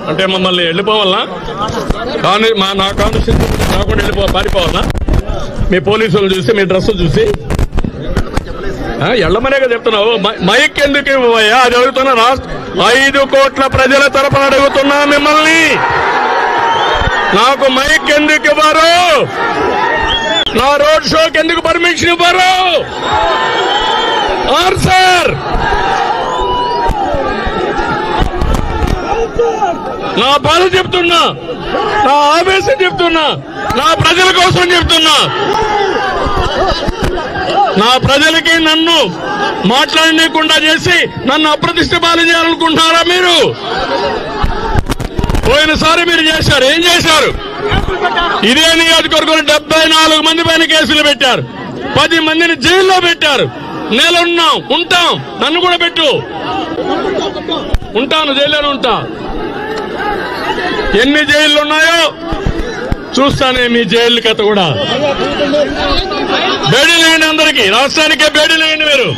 అంటే మమ్మల్ని వెళ్ళిపోవాలనా కానీ మా నా కాన్స్టిట్యూషన్ కాకుండా వెళ్ళిపో పారిపోవాలనా మీ పోలీసులు చూసి మీ డ్రెస్ చూసి ఆ, ఎళ్ళమనేగా చెప్తున్నావు మై- మైక్ ఎందుకు ఇవ్వయ్యా అది అడుగుతున్నా రాష్ట్ర ఐదు కోట్ల ప్రజల తరపున అడుగుతున్నా మిమ్మల్ని నాకు మైక్ ఎందుకు ఇవ్వరు నా రోడ్ షోకి ఎందుకు పర్మిషన్ ఇవ్వరు ఆన్సర్ నా బాధ చెప్తున్నా నా ఆవేశం చెప్తున్నా నా ప్రజల కోసం చెప్తున్నా నా ప్రజలకి నన్ను మాట్లాడనీయకుండా చేసి నన్ను అప్రతిష్ట పాలు చేయాలనుకుంటున్నారా మీరు పోయినసారి మీరు చేశారు ఏం చేశారు ఇదే నియోజకవర్గంలో డెబ్బై నాలుగు మంది పైన కేసులు పెట్టారు పది మందిని జైల్లో పెట్టారు నెల ఉన్నాం ఉంటాం నన్ను కూడా పెట్టు ఉంటాను జైల్లోనే ఉంటా ఎన్ని జైళ్ళు ఉన్నాయో చూస్తానే మీ జైలు కథ కూడా బేడీ లేని అందరికీ రాష్ట్రానికే బేడీ లేని మీరు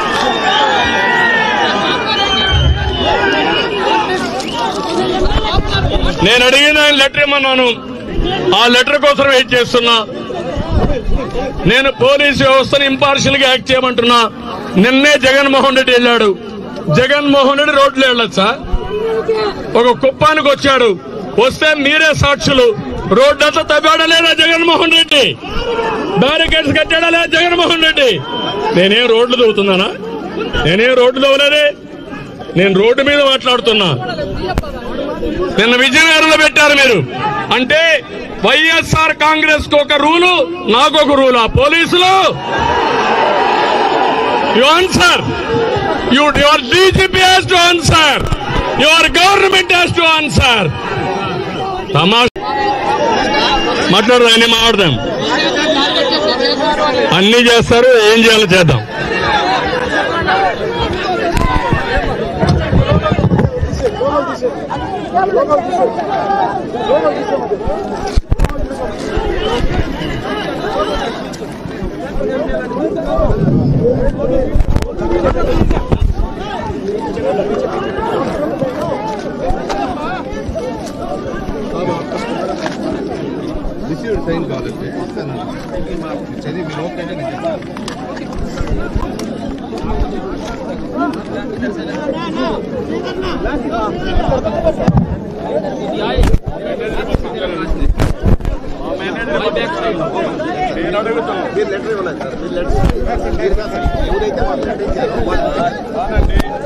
నేను అడిగిన లెటర్ ఇమ్మన్నాను ఆ లెటర్ కోసం వెయిట్ చేస్తున్నా నేను పోలీసు వ్యవస్థను ఇంపార్షియల్ గా యాక్ట్ చేయమంటున్నా నిన్నే జగన్మోహన్ రెడ్డి వెళ్ళాడు జగన్మోహన్ రెడ్డి రోడ్లు వెళ్ళొచ్చా ఒక కుప్పానికి వచ్చాడు వస్తే మీరే సాక్షులు రోడ్డు అంతా తవ్వాడా లేదా జగన్మోహన్ రెడ్డి బ్యారికేడ్స్ కట్టాడా లేదా జగన్మోహన్ రెడ్డి నేనేం రోడ్లు తవ్వుతున్నానా నేనేం రోడ్లు తవ్వలేదే నేను రోడ్డు మీద మాట్లాడుతున్నా నిన్న విజయనగరంలో పెట్టారు మీరు అంటే వైఎస్ఆర్ కాంగ్రెస్ కు ఒక రూలు నాకు ఒక రూల్ ఆ పోలీసులు you answer you your DGP has to answer your government has to answer తమాషా మాట్లాడదాం అన్ని మాట్లాడదాం అన్ని చేస్తారు ఏం చేయాలో చేద్దాం రిసీవ్డ్ సైన్ కావాలంటే చదివి మీరు ఓకే అంటే నేను చెప్తాను. మీరు లెటర్ ఇవ్వలేదు సార్ మీరు లెటర్ మీరు కాదు సార్ ఎవరైతే వాళ్ళు లెటర్ ఇచ్చారో వాళ్ళు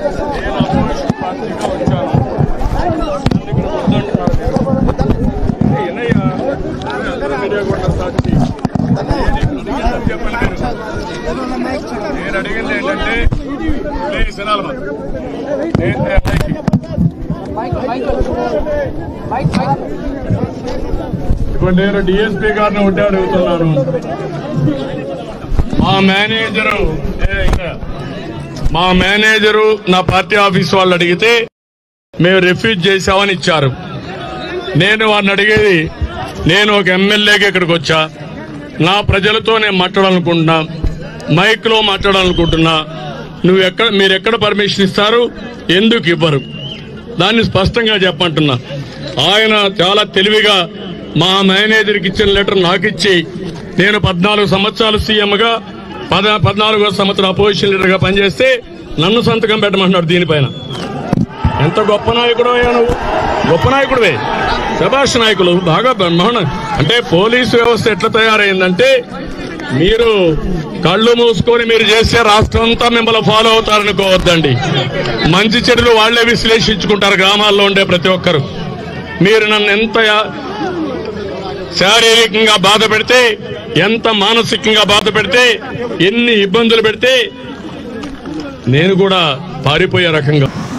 నేను అడిగింది ఏంటంటే ప్లీజ్ వినాలమ్మా. నేను- ఇప్పుడు నేను డిఎస్పీ గారిని ఒకటే అడుగుతున్నాను మా మేనేజరు ఏ, ఇక్కడ. మా మేనేజరు నా పార్టీ ఆఫీస్ వాళ్ళు అడిగితే మేము రిఫ్యూజ్ చేశామని ఇచ్చారు నేను వారిని అడిగేది నేను ఒక ఎమ్మెల్యేగా ఇక్కడికి వచ్చా నా ప్రజలతో నేను మాట్లాడాలనుకుంటున్నా మైక్ లో మాట్లాడాలనుకుంటున్నా నువ్వు ఎక్కడ మీరు ఎక్కడ పర్మిషన్ ఇస్తారు ఎందుకు ఇవ్వరు దాన్ని స్పష్టంగా చెప్పంటున్నా ఆయన చాలా తెలివిగా మా మేనేజర్కి ఇచ్చిన లెటర్ నాకు ఇచ్చి నేను పద్నాలుగు సంవత్సరాలు సీఎంగా పద పద్నాలుగో సంవత్సరం అపోజిషన్ లీడర్గా పనిచేస్తే నన్ను సంతకం పెట్టమంటున్నాడు దీనిపైన ఎంత గొప్ప నాయకుడు అయ్యా నువ్వు గొప్ప నాయకుడివే శభాష్ నాయకులు బాగా బ్రహ్మాండం అంటే పోలీసు వ్యవస్థ ఎట్లా తయారైందంటే మీరు కళ్ళు మూసుకొని మీరు చేసే రాష్ట్రం అంతా మిమ్మల్ని ఫాలో అవుతారనుకోవద్దండి మంచి చెడులు వాళ్లే విశ్లేషించుకుంటారు గ్రామాల్లో ఉండే ప్రతి ఒక్కరు మీరు నన్ను ఎంత యా- శారీరకంగా బాధ పెడితే ఎంత మానసికంగా బాధ పెడితే ఎన్ని ఇబ్బందులు పెడితే నేను కూడా పారిపోయే రకంగా